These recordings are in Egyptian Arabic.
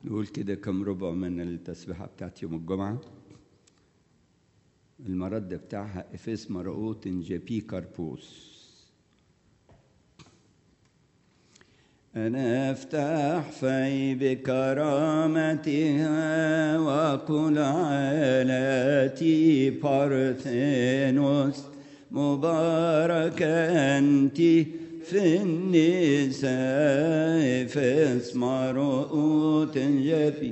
نقول كده كم ربع من التسبيحة بتاعت يوم الجمعة المرد بتاعها إفيس مرقوط جبي كاربوس أنا أفتح في بكرامتها وقل علاتي بارثينوس مبارك أنت في النساء في اسم رؤوت جبي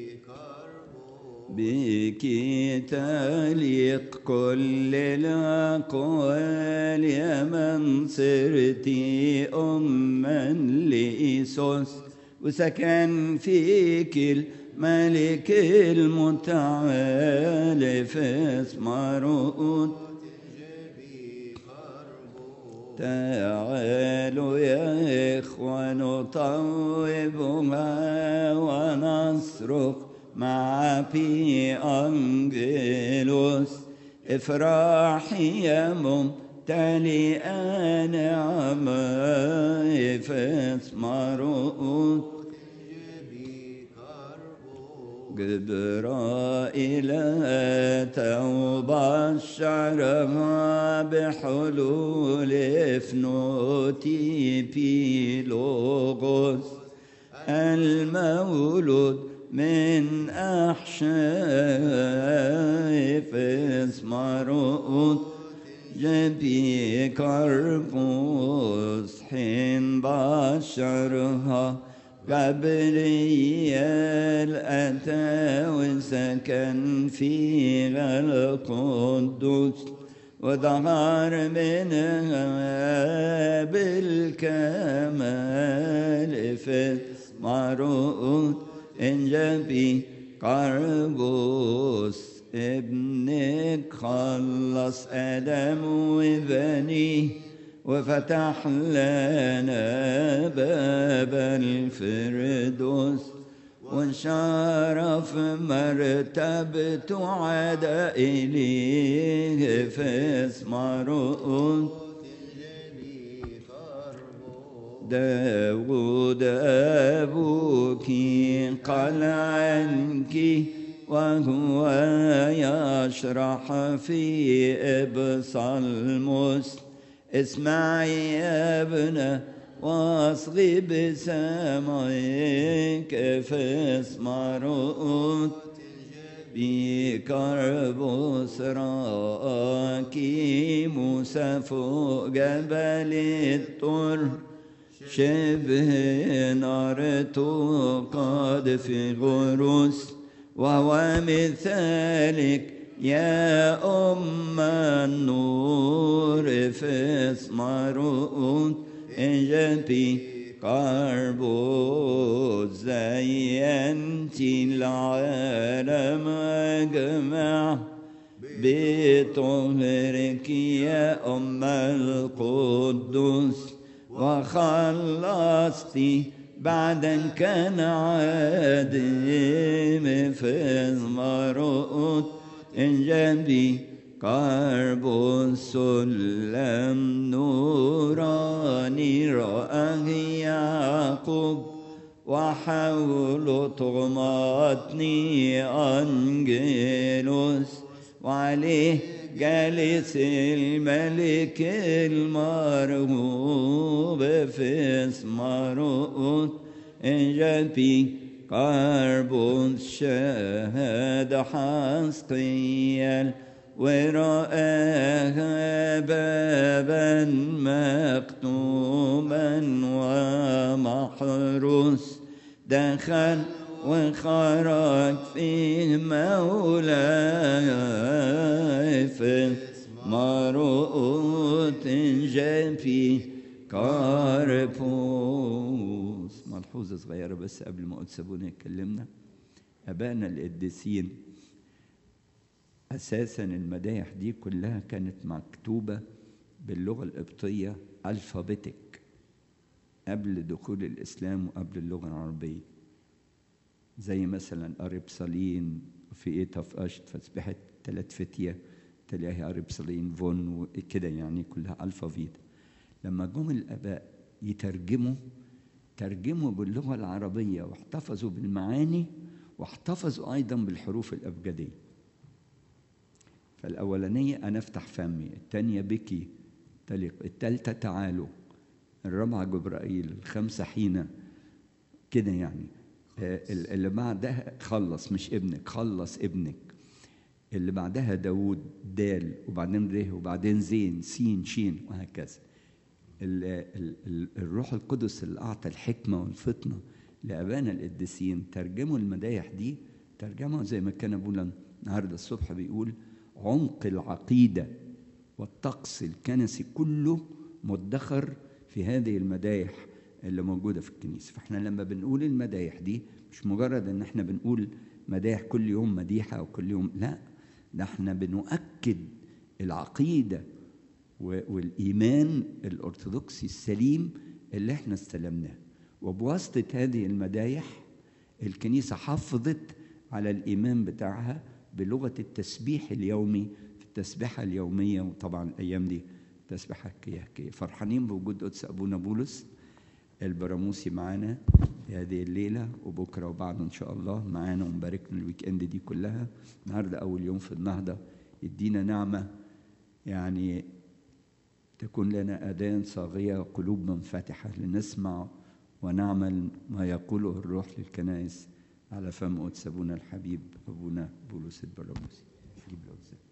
بك تليق كل الأقوال يا من صرتي أما لإيسوس وسكن فيك الملك المتعال في اسم رؤوت تعالوا يا إخوان نطوبها ونصرخ مع في أنجلوس افرح يا ممتلئ نعمة في اسم رؤوس جبرائيل تبشرها بحلول افنوتي بيلوغوس المولود من أحشاء اسم رؤوس جبي كربوس حين بشرها جبريل أتى وسكن فيها القدس وظهر منها بالكمال في مرؤوس انجبي قربوس ابنك خلص آدم وبنيه وفتح لنا باب الفردوس وانشرف مرتبة عاد إليه في اسم رؤوس داود أبوك قال عنك وهو يشرح في إبصالموس اسمعي يا ابنه واصغي بسمعك في اسم رؤوت بكربوس راكي موسى فوق جبل الطر شبه نار توقد في غروس وهو مثالك يا أم النور في اسم رؤوت إجتي قربوت زينت العالم أجمع بطهرك يا أم القدس وخلصتي بعد كان عادم في المرؤوت جنبي قرب سلم نوراني رآه يعقوب وحول طغماتني أنجلوس وعليه جالس الملك المرهوب في اسم رؤوت جنبي قرب شهد حسقيال ورآها بابا مكتوبا ومحروس دخل وخرج فيه مولاي في مرؤوت جنبي كاربوس ملحوظة صغيرة بس قبل ما أقول سابونا يكلمنا أبائنا القديسين أساسا المدايح دي كلها كانت مكتوبة باللغة القبطية ألفابيتك قبل دخول الإسلام وقبل اللغة العربية زي مثلا أربصالين في إيه طفقشت فسبحت تلات فتية تلاقي أربصالين فون وكده يعني كلها ألفابيت لما جم الآباء يترجموا ترجموا باللغة العربية واحتفظوا بالمعاني واحتفظوا أيضا بالحروف الأبجدية فالأولانية أنا أفتح فمي الثانية بكي تليق الثالثة تعالوا الرابعة جبرائيل الخامسة حين كده يعني اللي بعدها خلص مش ابنك خلص ابنك اللي بعدها داود دال وبعدين ره وبعدين زين سين شين وهكذا ال ال الروح القدس اللي أعطى الحكمة والفطنة لأبانا القديسين ترجموا المدايح دي ترجموا زي ما كان أبونا النهاردة الصبح بيقول عمق العقيدة والطقس الكنسي كله مدخر في هذه المدايح اللي موجودة في الكنيسة فاحنا لما بنقول المدايح دي مش مجرد ان احنا بنقول مدايح كل يوم مديحة او كل يوم لا ده احنا بنؤكد العقيدة والإيمان الأرثوذكسي السليم اللي احنا استلمناه وبواسطة هذه المدايح الكنيسة حافظت على الإيمان بتاعها بلغة التسبيح اليومي في التسبيحة اليومية وطبعا الأيام دي تسبيحة كيهكية فرحانين بوجود قدس أبونا بولس البراموسي معانا في هذه الليلة وبكرة وبعد إن شاء الله معانا ومباركنا الويك إند دي كلها النهاردة أول يوم في النهضة يدينا نعمة يعني تكون لنا أذان صاغية وقلوب منفتحة لنسمع ونعمل ما يقوله الروح للكنائس على فم قدس أبونا الحبيب أبونا بولس البراموسي